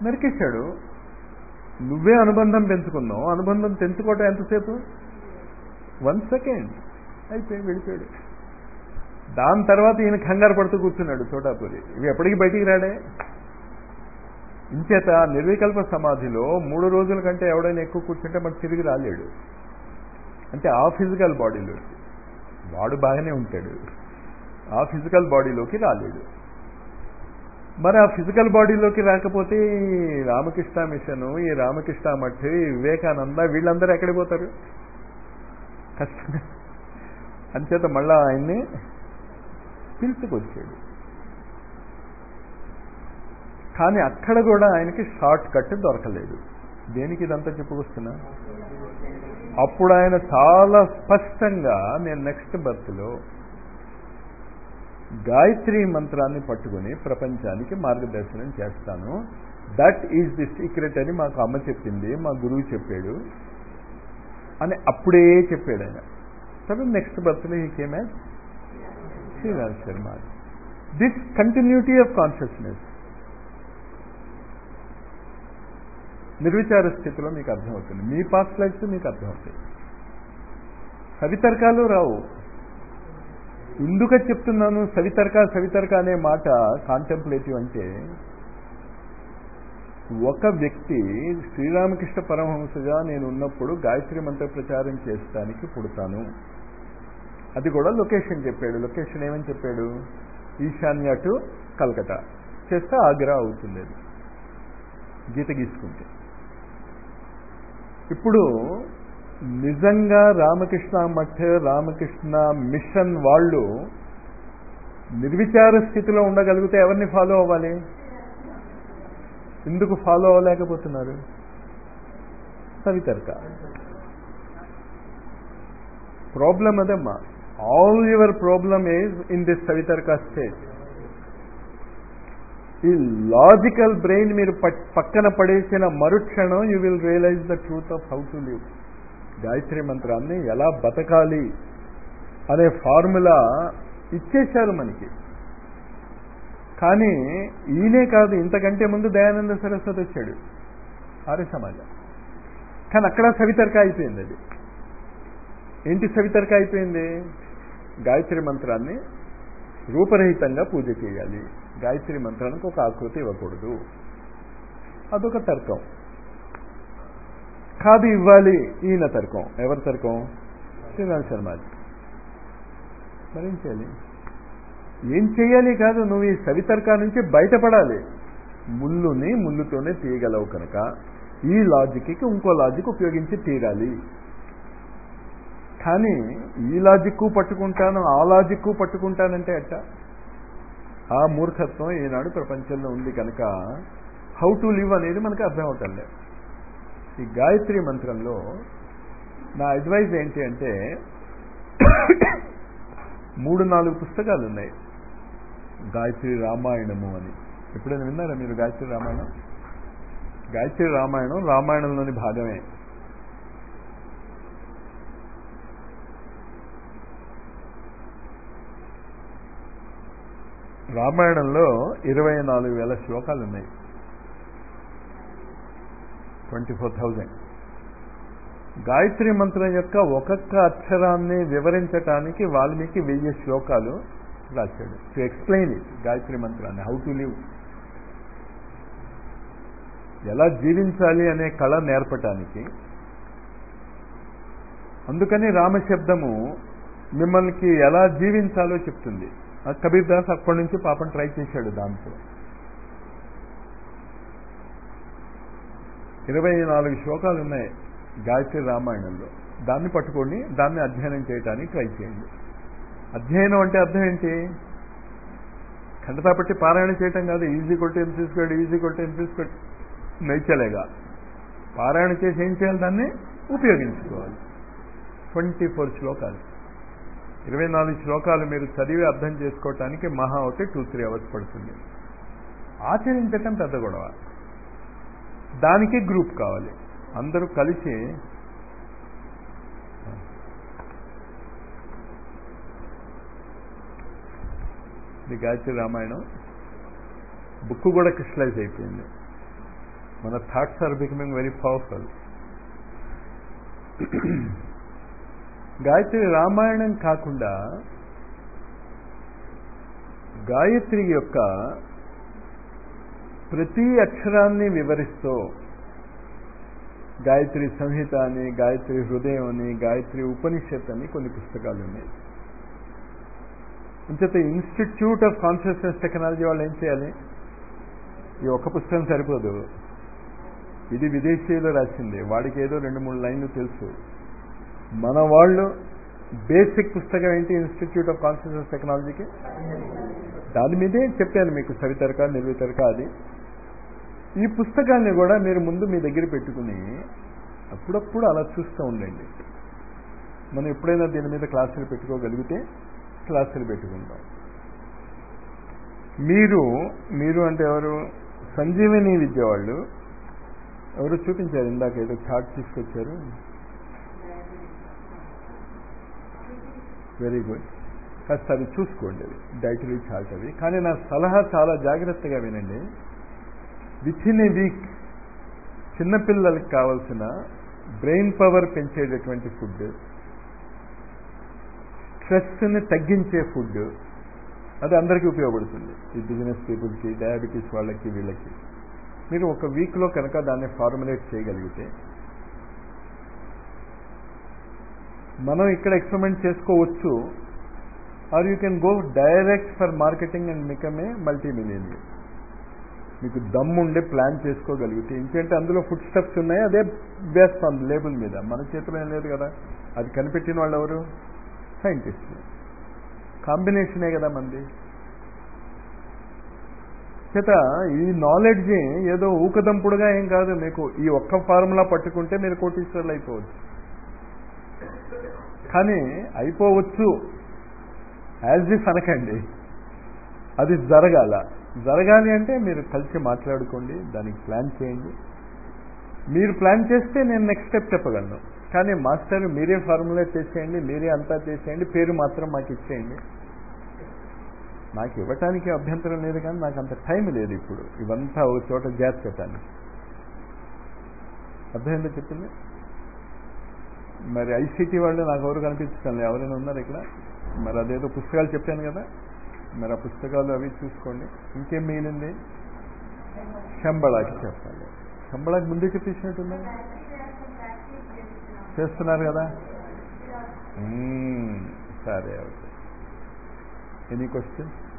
నరికేశాడు నువ్వే అనుబంధం పెంచుకున్నావు అనుబంధం తెంచుకోవటం ఎంతసేపు వన్ సెకండ్ అయిపోయి వెళ్ళిపోయాడు దాని తర్వాత ఈయన కంగారు పడుతూ కూర్చున్నాడు చోటాపూరి ఇవి ఎప్పటికీ బయటికి రాడే ఇంచేత నిర్వికల్ప సమాధిలో మూడు రోజుల కంటే ఎవడైనా ఎక్కువ కూర్చుంటే మనకు తిరిగి రాలేడు అంటే ఆ ఫిజికల్ బాడీలోకి వాడు బాగానే ఉంటాడు ఆ ఫిజికల్ బాడీలోకి రాలేడు మరి ఆ ఫిజికల్ బాడీలోకి రాకపోతే ఈ రామకృష్ణ మిషన్ ఈ రామకృష్ణ మఠ్ ఈ వివేకానంద వీళ్ళందరూ ఎక్కడికి పోతారు కష్టం అంచేత మళ్ళా ఆయన్ని పిలుచుకొచ్చాడు కానీ అక్కడ కూడా ఆయనకి షార్ట్ కట్ దొరకలేదు దేనికి ఇదంతా చెప్పుకొస్తున్నా అప్పుడు ఆయన చాలా స్పష్టంగా నేను నెక్స్ట్ బర్త్లో గాయత్రి మంత్రాన్ని పట్టుకుని ప్రపంచానికి మార్గదర్శనం చేస్తాను దట్ ఈజ్ ది సీక్రెట్ అని మాకు అమ్మ చెప్పింది మా గురువు చెప్పాడు అని అప్పుడే చెప్పాడు ఆయన సరే నెక్స్ట్ బర్త్లో ఈ came as Sriraj Sharma this continuity of consciousness నిర్విచార స్థితిలో మీకు అర్థమవుతుంది మీ పాస్ట్ లైఫ్స్ మీకు అర్థమవుతాయి సవితర్కాలు రావు ఎందుకని చెప్తున్నాను సవితర్క సవితర్క అనే మాట కాంటెంప్లేటివ్ అంటే ఒక వ్యక్తి శ్రీరామకృష్ణ పరమహంసగా నేను ఉన్నప్పుడు గాయత్రి మంత్ర ప్రచారం చేస్తానికి పుడతాను అది కూడా లొకేషన్ చెప్పాడు లొకేషన్ ఏమని చెప్పాడు ఈశాన్య టు కల్కటా చేస్తే ఆగ్రా అవుతుంది అది గీత గీసుకుంటే ఇప్పుడు నిజంగా రామకృష్ణ మఠ్ రామకృష్ణ మిషన్ వాళ్ళు నిర్విచార స్థితిలో ఉండగలిగితే ఎవరిని ఫాలో అవ్వాలి ఎందుకు ఫాలో అవ్వలేకపోతున్నారు సవితర్క ప్రాబ్లం అదమ్మా all your problem is in this సవితర్క స్టేట్ ఈ లాజికల్ బ్రెయిన్ మీరు పక్కన పడేసిన మరుక్షణం you will realise the truth of how to live Gayatri మంత్రాన్ని ఎలా బతకాలి అనే ఫార్ములా ఇచ్చేశారు మనకి కానీ ఈయనే కాదు ఇంతకంటే ముందు దయానంద సరస్వతి వచ్చాడు ఆర్య సమాజం కానీ అక్కడ సవితర్క అయిపోయింది అది ఏంటి సవితర్క అయిపోయింది గాయత్రి మంత్రాన్ని రూపరహితంగా పూజ చేయాలి గాయత్రి మంత్రానికి ఒక ఆకృతి ఇవ్వకూడదు అదొక తర్కం కాదు ఇవ్వాలి ఈయన తర్కం ఎవరి తర్కం శ్రీరామ్ శర్మాజీ మరేం చేయాలి ఏం చేయాలి కాదు నువ్వు ఈ సవితర్క నుంచి బయటపడాలి ముళ్ళుని ముళ్ళుతోనే తీయగలవు కనుక ఈ లాజిక్కి ఇంకో లాజిక్ ఉపయోగించి తీరాలి కానీ ఈ లాజిక్ పట్టుకుంటాను ఆ లాజిక్ పట్టుకుంటానంటే అట్ట ఆ మూర్ఖత్వం ఈనాడు ప్రపంచంలో ఉంది కనుక హౌ టు లివ్ అనేది మనకు అర్థం అవటం లేదు ఈ గాయత్రి మంత్రంలో నా అడ్వైజ్ ఏంటి అంటే మూడు నాలుగు పుస్తకాలు ఉన్నాయి గాయత్రి రామాయణము అని ఎప్పుడైనా విన్నారా మీరు గాయత్రి రామాయణం గాయత్రి రామాయణం రామాయణంలోని భాగమే రామాయణంలో ఇరవై నాలుగు వేల శ్లోకాలు ఉన్నాయి ట్వంటీ ఫోర్ థౌజండ్ గాయత్రి మంత్రం యొక్క ఒక్కొక్క అక్షరాన్ని వివరించటానికి వాల్మీకి వెయ్యి శ్లోకాలు రాశాడు టు ఎక్స్ప్లెయిన్ ఇట్ గాయత్రి మంత్రాన్ని హౌ టు లివ్ ఎలా జీవించాలి అనే కళ నేర్పటానికి అందుకని రామశబ్దము మిమ్మల్ని ఎలా జీవించాలో చెప్తుంది కబీర్ దాస్ అప్పటి నుంచి పాపం ట్రై చేశాడు దాంతో ఇరవై నాలుగు శ్లోకాలు ఉన్నాయి గాయత్రి రామాయణంలో దాన్ని పట్టుకొని దాన్ని అధ్యయనం చేయడానికి ట్రై చేయండి అధ్యయనం అంటే అర్థం ఏంటి ఖండతా పట్టి పారాయణ చేయటం కాదు ఈజీ కొట్టి ఎంత తీసుకోండి ఈజీ కొట్టి ఎంత తీసుకోండి నైచలేగా పారాయణ చేసి ఏం చేయాలి దాన్ని ఉపయోగించుకోవాలి ట్వంటీ ఫోర్ శ్లోకాలు ఇరవై నాలుగు శ్లోకాలు మీరు చదివి అర్థం చేసుకోవటానికి మహా అవుతే టూ త్రీ అవర్స్ పడుతుంది ఆచరించటం పెద్ద గొడవ దానికి గ్రూప్ కావాలి అందరూ కలిసి ఇది గాయత్రి రామాయణం బుక్ కూడా క్రిస్టలైజ్ అయిపోయింది మన thoughts are becoming very powerful Gayatri Ramayanam కాకుండా గాయత్రి యొక్క ప్రతి అక్షరాన్ని వివరిస్తూ గాయత్రి సంహిత అని గాయత్రి హృదయం అని గాయత్రి ఉపనిషత్ అని కొన్ని పుస్తకాలు ఉన్నాయి అంచేత ఇన్స్టిట్యూట్ ఆఫ్ కాన్షియస్నెస్ టెక్నాలజీ వాళ్ళు ఏం చేయాలి ఈ ఒక్క పుస్తకం సరిపోదు ఇది విదేశీయులు రాసింది వాడికి ఏదో రెండు మూడు లైన్లు తెలుసు మన వాళ్ళు బేసిక్ పుస్తకం ఏంటి ఇన్స్టిట్యూట్ ఆఫ్ కాన్షియస్నెస్ టెక్నాలజీకి దాని మీదే చెప్పాను మీకు సవితరక నిర్వితరక అది ఈ పుస్తకాన్ని కూడా మీరు ముందు మీ దగ్గర పెట్టుకుని అప్పుడప్పుడు అలా చూస్తూ ఉండండి మనం ఎప్పుడైనా దీని మీద క్లాసులు పెట్టుకోగలిగితే క్లాసులు పెట్టుకుంటాం మీరు మీరు అంటే ఎవరు సంజీవిని విద్య వాళ్ళు ఎవరు చూపించారు ఇందాక ఏదో చార్ట్ తీసుకొచ్చారు వెరీ గుడ్ కాస్త అది చూసుకోండి అది డైటరీ చార్ట్ అవి కానీ నా సలహా చాలా జాగ్రత్తగా వినండి విత్ ఇన్ ఏ వీక్ చిన్నపిల్లలకి కావలసిన బ్రెయిన్ పవర్ పెంచేటటువంటి ఫుడ్ స్ట్రెస్ని తగ్గించే ఫుడ్ అది అందరికీ ఉపయోగపడుతుంది ఈ బిజినెస్ పీపుల్కి డయాబెటీస్ వాళ్ళకి వీళ్ళకి మీరు ఒక వీక్లో కనుక దాన్ని ఫార్ములేట్ చేయగలిగితే మనం ఇక్కడ ఎక్స్పెరిమెంట్ చేసుకోవచ్చు or you can go direct for marketing and become a multi million మీకు దమ్ము ఉండే ప్లాన్ చేసుకోగలిగితే ఇంకేంటే అందులో ఫుడ్ స్టెప్స్ ఉన్నాయి అదే వేస్తాం లేబుల్ మీద మన చేతిలో ఏం లేదు కదా అది కనిపెట్టిన వాళ్ళు ఎవరు సైంటిస్టులు కాంబినేషనే కదా మంది చేత ఈ నాలెడ్జ్ ఏదో ఊకదంపుడుగా ఏం కాదు మీకు ఈ ఒక్క ఫార్ములా పట్టుకుంటే మీరు కోటీశ్వర్లు అయిపోవచ్చు కానీ అయిపోవచ్చు యాజ్ ఇఫ్ అనకండి అది జరగాల జరగాలి అంటే మీరు కలిసి మాట్లాడుకోండి దానికి ప్లాన్ చేయండి మీరు ప్లాన్ చేస్తే నేను నెక్స్ట్ స్టెప్ చెప్పగలను కానీ మాస్టర్ మీరే ఫార్ములా చేసేయండి మీరే అంతా చేసేయండి పేరు మాత్రం మాకు ఇచ్చేయండి నాకు ఇవ్వటానికి అభ్యంతరం లేదు కానీ నాకు అంత టైం లేదు ఇప్పుడు ఇవంతా ఒక చోట జాతి పెట్టడానికి అర్థమైందో చెప్పింది మరి ఐసీటీ వాళ్ళు నాకు ఎవరు కనిపించడం ఎవరైనా ఉన్నారు ఇక్కడ మరి అదేదో పుస్తకాలు చెప్పాను కదా మరి ఆ పుస్తకాలు అవి చూసుకోండి ఇంకేం మిగిలింది శంబళాకి చెప్పాలి శంబళాకి ముందే చెప్పేసినట్టుంది చేస్తున్నారు కదా సరే ఓకే ఎనీ క్వశ్చన్స్